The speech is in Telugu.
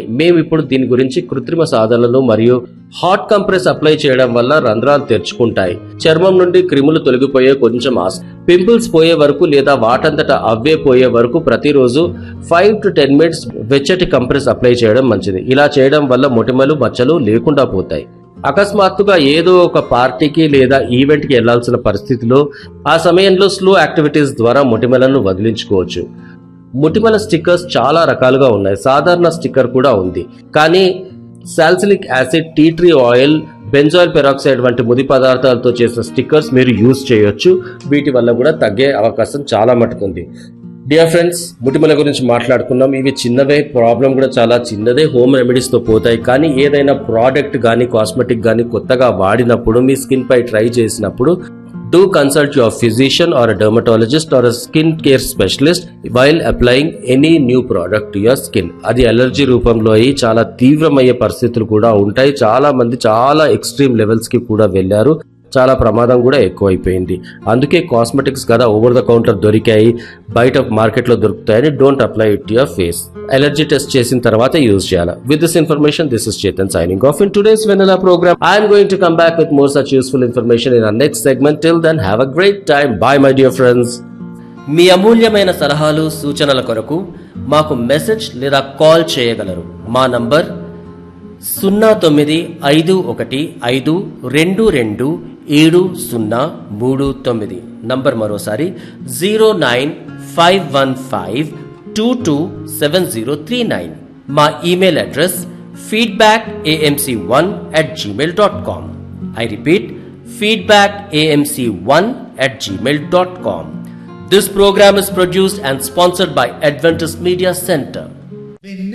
మేము ఇప్పుడు దీని గురించి కృత్రిమ సాధనలు మరియు హాట్ కంప్రెస్ అప్లై చేయడం వల్ల రంధ్రాలు తెరుచుకుంటాయి చర్మం నుండి క్రిములు తొలగిపోయే కొంచెం ఆస్ పింపుల్స్ పోయే వరకు లేదా వాటంతట అవే పోయే వరకు ప్రతిరోజు ఫైవ్ టు టెన్ మినిట్స్ వెచ్చటి కంప్రెస్ అప్లై చేయడం మంచిది ఇలా చేయడం వల్ల మొటిమలు మచ్చలు లేకుండా పోతాయి అకస్మాత్తుగా ఏదో ఒక పార్టీకి లేదా ఈవెంట్కి వెళ్లాల్సిన పరిస్థితిలో ఆ సమయంలో స్లో యాక్టివిటీస్ ద్వారా మొటిమలను వదిలించుకోవచ్చు మొటిమల స్టిక్కర్స్ చాలా రకాలుగా ఉన్నాయి సాధారణ స్టిక్కర్ కూడా ఉంది కానీ salicylic acid tea tree oil benzoyl peroxide వంటి ముడి పదార్థాలతో చేసిన స్టిక్కర్స్ మీరు యూజ్ చేయొచ్చు వీటి వల్ల కూడా తగ్గే అవకాశం చాలా మటుకుంది డియర్ ఫ్రెండ్స్ ముటిమల గురించి మాట్లాడుకున్నాం ఇవి చిన్నవే ప్రాబ్లం కూడా చాలా చిన్నదే హోమ్ రెమెడీస్ తో పోతాయి కానీ ఏదైనా ప్రోడక్ట్ కానీ కాస్మెటిక్ కానీ కొత్తగా వాడినప్పుడు మీ స్కిన్ పై ట్రై చేసినప్పుడు do consult your physician or dermatologist or skin care specialist while applying any new product to your skin అది అలర్జీ రూపంలో అయ్యి చాలా తీవ్రమయ్యే పరిస్థితులు కూడా ఉంటాయి చాలా మంది చాలా ఎక్స్ట్రీమ్ లెవెల్స్ కి కూడా వెళ్లారు చాలా ప్రమాదం కూడా ఎక్కువైపోయింది అందుకే కాస్మెటిక్స్ కదా ఓవర్ ద కౌంటర్ దొరికాయి బయట మార్కెట్లో దొరుకుతాయని don't apply it your face allergy test చేసిన తర్వాత యూజ్ చేయాలి with this information this is Chetan signing off in today's Vennela program I'm going to come back with more such useful information in our next segment till then have a great time bye my dear friends మీ అమూల్యమైన సలహాలు సూచనల కొరకు మాకు మెసేజ్ లేదా కాల్ చేయగలరు మా నంబర్ సున్నా తొమ్మిది ఐదు ఒకటి ఐదు రెండు రెండు ఏడు సున్నా మూడు తొమ్మిది నంబర్ మరోసారి zero nine five one five two two seven zero three nine మా email address feedback AMC one at Gmail dot com I repeat feedback AMC one at Gmail dot com this program is produced and sponsored by Adventist Media Center.